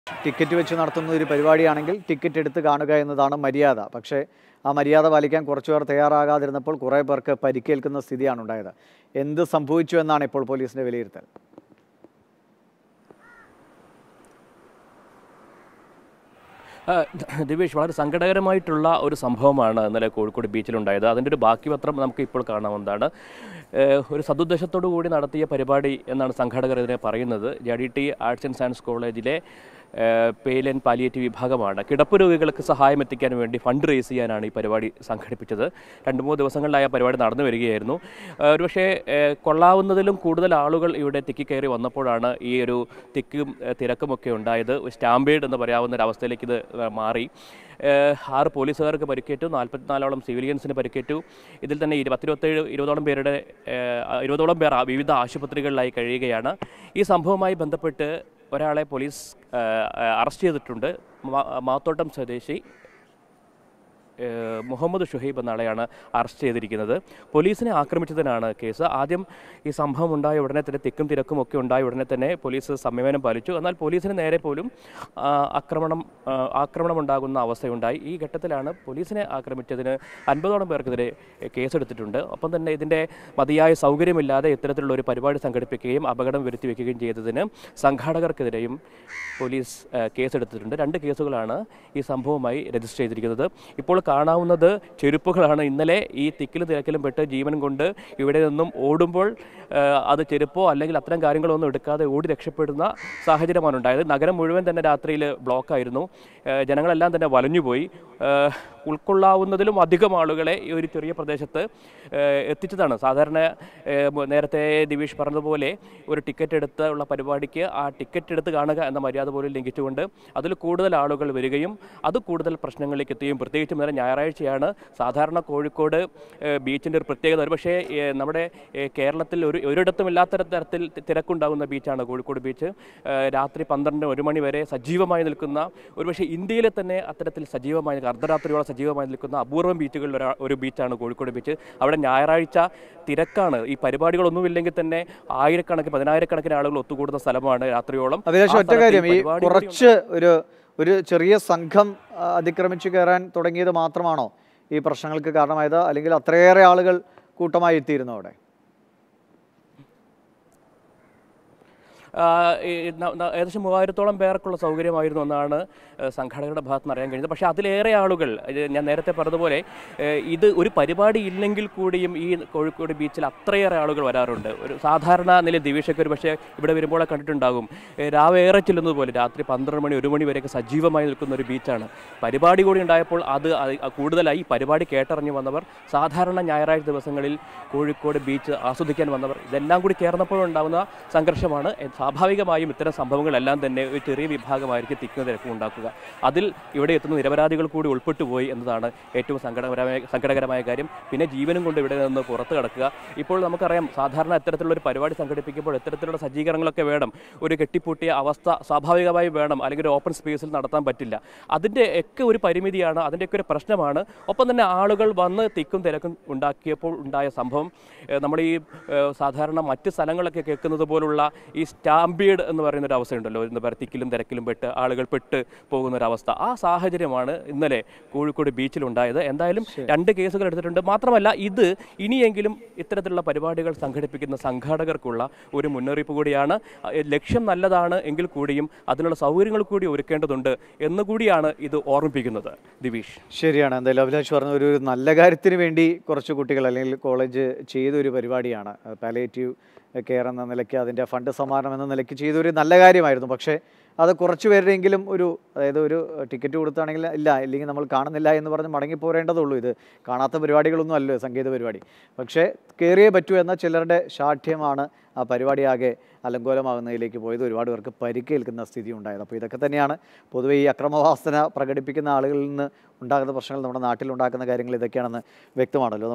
ticket വെച്ച് നടത്തുന്ന ഒരു പരിപാടിയാണെങ്കിൽ ടിക്കറ്റ് എടുത്ത് കാണുക എന്നതാണ് മര്യാദ പക്ഷേ ആ മര്യാദ പാലിക്കാൻ കുറച്ചുപേർ തയ്യാറാകാതിരുന്നപ്പോൾ കുറേ പേർക്ക് പരിക്കേൽക്കുന്ന സ്ഥിതിയാണ് ഉണ്ടായത് എന്ത് സംഭവിച്ചു എന്നാണ് ഇപ്പോൾ പോലീസിന്റെ വിലയിരുത്തൽ ആ, ദിവേഷ് വളരെ സങ്കടകരമായിട്ടുള്ള ഒരു സംഭവമാണ് ഇന്നലെ കോഴിക്കോട് ബീച്ചിലുണ്ടായത് അതിൻ്റെ ഒരു ബാക്കി പത്രം നമുക്ക് ഇപ്പോൾ കാണാവുന്നതാണ് ഏഹ്, ഒരു സതുദ്ദേശത്തോടു കൂടി നടത്തിയ പരിപാടി എന്നാണ് സംഘാടകർ ഇതിനെ പറയുന്നത് J D T arts and science കോളേജിലെ പെയിൽ ആൻഡ് പാലിയേറ്റീവ് വിഭാഗമാണ് കിടപ്പ് രോഗികൾക്ക് സഹായം എത്തിക്കാൻ വേണ്ടി ഫണ്ട് റേസ് ചെയ്യാനാണ് ഈ പരിപാടി സംഘടിപ്പിച്ചത് രണ്ട് മൂന്ന് ദിവസങ്ങളിലായി ആ പരിപാടി നടന്നു വരികയായിരുന്നു ഏഹ്, ഒരുപക്ഷേ ഏഹ്, കൊള്ളാവുന്നതിലും കൂടുതൽ ആളുകൾ ഇവിടെ തിക്കിക്കയറി വന്നപ്പോഴാണ് ഈ ഒരു തിക്കും ഏഹ്, തിരക്കുമൊക്കെ ഉണ്ടായത് സ്റ്റാമ്പേഡ് എന്ന് പറയാവുന്ന ഒരു അവസ്ഥയിലേക്ക് ഇത് ഏഹ്, മാറി ഏഹ്, ആറ് പോലീസുകാർക്ക് പരിക്കേറ്റു നാൽപ്പത്തിനാലോളം സിവിലിയൻസിന് പരിക്കേറ്റു ഇതിൽ തന്നെ ഇരു- പത്തിരുപത്തേഴ് ഇരുപതോളം പേരുടെ ഏഹ്, ഇരുപതോളം പേർ ആ വിവിധ ആശുപത്രികളിലായി കഴിയുകയാണ് ഈ സംഭവവുമായി ബന്ധപ്പെട്ട് ഒരാളെ പോലീസ് ഏഹ്, അറസ്റ്റ് ചെയ്തിട്ടുണ്ട് മാ- മാത്തോട്ടം സ്വദേശി ഏഹ് മുഹമ്മദ് ഷുഹൈബ് എന്ന ആളെയാണ് അറസ്റ്റ് ചെയ്തിരിക്കുന്നത് പോലീസിനെ ആക്രമിച്ചതിനാണ് കേസ് ആദ്യം ഈ സംഭവം ഉണ്ടായ ഉടനെ തന്നെ തിക്കും തിരക്കും ഒക്കെ ഉണ്ടായ ഉടനെ തന്നെ പോലീസ് സംയമനം പാലിച്ചു എന്നാൽ പോലീസിന് നേരെ പോലും ആ, ആക്രമണം ആ, ആക്രമണം ഉണ്ടാകുന്ന അവസ്ഥയുണ്ടായി ഈ ഘട്ടത്തിലാണ് പോലീസിനെ ആക്രമിച്ചതിന് അൻപതോളം പേർക്കെതിരെ കേസെടുത്തിട്ടുണ്ട് ഒപ്പം തന്നെ ഇതിൻ്റെ മതിയായ സൗകര്യമില്ലാതെ ഇത്തരത്തിലുള്ള ഒരു പരിപാടി സംഘടിപ്പിക്കുകയും അപകടം വരുത്തി വയ്ക്കുകയും ചെയ്തതിന് സംഘാടകർക്കെതിരെയും പോലീസ് ആ, കേസെടുത്തിട്ടുണ്ട് രണ്ട് കേസുകളാണ് ഈ സംഭവവുമായി രജിസ്റ്റർ ചെയ്തിരിക്കുന്നത് ഇപ്പോൾ കാണാവുന്നത് ചെരുപ്പുകളാണ് ഇന്നലെ ഈ തിക്കിലും തിരക്കിലും പെട്ട് ജീവൻ കൊണ്ട് ഇവിടെ നിന്നും ഓടുമ്പോൾ ആ, അത് ചെരുപ്പോ അല്ലെങ്കിൽ അത്തരം കാര്യങ്ങളൊന്നും എടുക്കാതെ ഓടി രക്ഷപ്പെടുന്ന സാഹചര്യമാണ് ഉണ്ടായത് നഗരം മുഴുവൻ തന്നെ രാത്രിയിൽ ബ്ലോക്കായിരുന്നു ആ, ജനങ്ങളെല്ലാം തന്നെ വലഞ്ഞുപോയി ആ, ഉൾക്കൊള്ളാവുന്നതിലും അധികം ആളുകളെ ഈ ഒരു ചെറിയ പ്രദേശത്ത് ആ, എത്തിച്ചതാണ് സാധാരണ ആ, മ- നേരത്തെ ദിവീഷ് പറഞ്ഞതുപോലെ ഒരു ടിക്കറ്റ് എടുത്ത് ഉള്ള പരിപാടിക്ക് ആ ടിക്കറ്റ് എടുത്ത് കാണുക എന്ന മര്യാദ പോലും ലംഘിച്ചുകൊണ്ട് അതിൽ കൂടുതൽ ആളുകൾ വരികയും അത് കൂടുതൽ പ്രശ്നങ്ങളിലേക്ക് എത്തുകയും പ്രത്യേകിച്ചും നേരെ ഞായറാഴ്ചയാണ് സാധാരണ കോഴിക്കോട് ഏഹ്, ബീച്ചിൻ്റെ ഒരു പ്രത്യേകത ഒരുപക്ഷേ ഏഹ്, നമ്മുടെ ഏഹ്, കേരളത്തിൽ ഒരു ഒരിടത്തും ഇല്ലാത്ത തരത്തിൽ തി- തിരക്കുണ്ടാകുന്ന ബീച്ചാണ് കോഴിക്കോട് ബീച്ച് ഏഹ്, രാത്രി പന്ത്രണ്ട് ഒരു മണി വരെ സജീവമായി നിൽക്കുന്ന ഒരുപക്ഷേ ഇന്ത്യയിലെ തന്നെ അത്തരത്തിൽ സജീവമായി നിൽക്കുന്ന- അർദ്ധരാത്രിയോളം സജീവമായി നിൽക്കുന്ന അപൂർവം ബീച്ചുകളിൽ ഒരാ ഒരു ബീച്ചാണ് കോഴിക്കോട് ബീച്ച് അവിടെ ഞായറാഴ്ച തിരക്കാണ് ഈ പരിപാടികളൊന്നുമില്ലെങ്കിൽ തന്നെ ആയിരക്കണക്കിന് പതിനായിരക്കണക്കിന് ആളുകൾ ഒത്തുകൂടുന്ന സ്ഥലമാണ് രാത്രിയോളം അഭിലാഷ് ആ ഒറ്റ സ്ഥലത്ത് ഈ കാര്യം ഈ പരിപാടി കൂടി കുറച്ച് ഒരു ഒരു ചെറിയ സംഘം ആ, അതിക്രമിച്ച് കയറാൻ തുടങ്ങിയത് മാത്രമാണോ ഈ പ്രശ്നങ്ങൾക്ക് കാരണമായത് അല്ലെങ്കിൽ അത്രയേറെ ആളുകൾ കൂട്ടമായി എത്തിയിരുന്നു അവിടെ ആ, ഈ ന- ന- ഏകദേശം മൂവായിരത്തോളം പേർക്കുള്ള സൗകര്യമായിരുന്നു എന്നാണ് ഏഹ്, സംഘാടകരുടെ ഭാഗത്ത് നിന്ന് അറിയാൻ കഴിഞ്ഞത് പക്ഷേ അതിലേറെ ആളുകൾ ഇത് ഞാൻ നേരത്തെ പറഞ്ഞതുപോലെ ഏഹ്, ഇത് ഒരു പരിപാടി ഇല്ലെങ്കിൽ കൂടിയും ഈ കോഴിക്കോട് ബീച്ചിൽ അത്രയേറെ ആളുകൾ വരാറുണ്ട് ഒരു സാധാരണ നില ദിവിഷൊക്കെ ഒരു പക്ഷേ ഇവിടെ വരുമ്പോൾ കണ്ടിട്ടുണ്ടാകും ഏഹ്, രാവേറെ ചെല്ലുന്നത് പോലെ രാത്രി പന്ത്രണ്ട് മണി ഒരു മണി വരെയൊക്കെ സജീവമായി നിൽക്കുന്ന ഒരു ബീച്ചാണ് പരിപാടി കൂടി ഉണ്ടായപ്പോൾ അത് അത് കൂടുതലായി ഈ പരിപാടി കേട്ടറിഞ്ഞു വന്നവർ സാധാരണ ഞായറാഴ്ച ദിവസങ്ങളിൽ കോഴിക്കോട് ബീച്ച് ആസ്വദിക്കാൻ വന്നവർ ഇതെല്ലാം കൂടി ചേർന്നപ്പോഴുണ്ടാകുന്ന സംഘർഷമാണ് എ- സ്വാഭാവികമായും ഇത്തരം സംഭവങ്ങളെല്ലാം തന്നെ ഒരു ചെറിയ വിഭാഗമായിരിക്കും തിക്കും തിരക്കും ഉണ്ടാക്കുക അതിൽ ഇവിടെ എത്തുന്ന നിരപരാധികൾ കൂടി ഉൾപ്പെട്ടു പോയി എന്നതാണ് ഏറ്റവും സങ്കടകരമായ സങ്കടകരമായ കാര്യം പിന്നെ ജീവനും കൊണ്ട് ഇവിടെ നിന്ന് പുറത്ത് കിടക്കുക ഇപ്പോൾ നമുക്കറിയാം സാധാരണ ഇത്തരത്തിലുള്ള ഒരു പരിപാടി സംഘടിപ്പിക്കുമ്പോൾ ഇത്തരത്തിലുള്ള സജ്ജീകരണങ്ങളൊക്കെ വേണം ഒരു കെട്ടിപ്പൂട്ടിയ അവസ്ഥ സ്വാഭാവികമായി വേണം അല്ലെങ്കിൽ ഒരു ഓപ്പൺ സ്പേസിൽ നടത്താൻ പറ്റില്ല അതിൻ്റെ ഒക്കെ ഒരു പരിമിതിയാണ് അതിൻ്റെയൊക്കെ ഒരു പ്രശ്നമാണ് ഒപ്പം തന്നെ ആളുകൾ വന്ന് തിക്കും തിരക്കും ഉണ്ടാക്കിയപ്പോൾ ഉണ്ടായ സംഭവം ഏഹ് നമ്മൾ ഈ ഏഹ് സാധാരണ മറ്റ് സ്ഥലങ്ങളൊക്കെ കേൾക്കുന്നത് പോലുള്ള ഈ സ്റ്റാമ്പീഡ് എന്ന് പറയുന്ന ഒരു അവസ്ഥയുണ്ടല്ലോ എന്താ പറയുക തിക്കിലും തിരക്കിലും പെട്ട് ആളുകൾ പെട്ട് പോകുന്ന ഒരു അവസ്ഥ ആ സാഹചര്യമാണ് ഇന്നലെ കോഴിക്കോട് ബീച്ചിലുണ്ടായത് എന്തായാലും രണ്ട് കേസുകൾ എടുത്തിട്ടുണ്ട് മാത്രമല്ല ഇത് ഇനിയെങ്കിലും ഇത്തരത്തിലുള്ള പരിപാടികൾ സംഘടിപ്പിക്കുന്ന സംഘാടകർക്കുള്ള ഒരു മുന്നറിയിപ്പ് കൂടിയാണ് അഹ് ലക്ഷ്യം നല്ലതാണ് എങ്കിൽ കൂടിയും അതിനുള്ള സൗകര്യങ്ങൾ കൂടി ഒരുക്കേണ്ടതുണ്ട് എന്നുകൂടിയാണ് ഇത് ഓർമ്മിപ്പിക്കുന്നത് ദിവീഷ് ശരിയാണ് എന്തായാലും അഭിലാഷ് പറഞ്ഞ ഒരു നല്ല കാര്യത്തിന് വേണ്ടി കുറച്ച് കുട്ടികൾ അല്ലെങ്കിൽ കോളേജ് ചെയ്ത ഒരു പരിപാടിയാണ് പാലേറ്റീവ് കെയർ എന്ന നിലയ്ക്ക് അതിൻ്റെ ഫണ്ട് സമാഹരണം എന്ന നിലയ്ക്ക് ചെയ്തൊരു നല്ല കാര്യമായിരുന്നു പക്ഷേ അത് കുറച്ച് പേരുടെയെങ്കിലും ഒരു അതായത് ഒരു ടിക്കറ്റ് കൊടുത്താണെങ്കിൽ ഇല്ല ഇല്ലെങ്കിൽ നമ്മൾ കാണുന്നില്ല എന്ന് പറഞ്ഞ് മടങ്ങി പോരേണ്ടതുള്ളൂ ഇത് കാണാത്ത പരിപാടികളൊന്നും അല്ലല്ലോ സംഗീത പരിപാടി പക്ഷേ കയറിയേ പറ്റൂ എന്ന ചിലരുടെ ശാഠ്യമാണ് ആ പരിപാടിയാകെ അലങ്കോലമാകുന്നതിലേക്ക് പോയത് ഒരുപാട് പേർക്ക് പരിക്കേൽക്കുന്ന സ്ഥിതി ഉണ്ടായത് അപ്പോൾ ഇതൊക്കെ തന്നെയാണ് പൊതുവെ ഈ അക്രമവാസന പ്രകടിപ്പിക്കുന്ന ആളുകളിൽ നിന്ന് ഉണ്ടാകുന്ന പ്രശ്നങ്ങൾ നമ്മുടെ നാട്ടിൽ ഉണ്ടാക്കുന്ന കാര്യങ്ങൾ ഇതൊക്കെയാണെന്ന് വ്യക്തമാണല്ലോ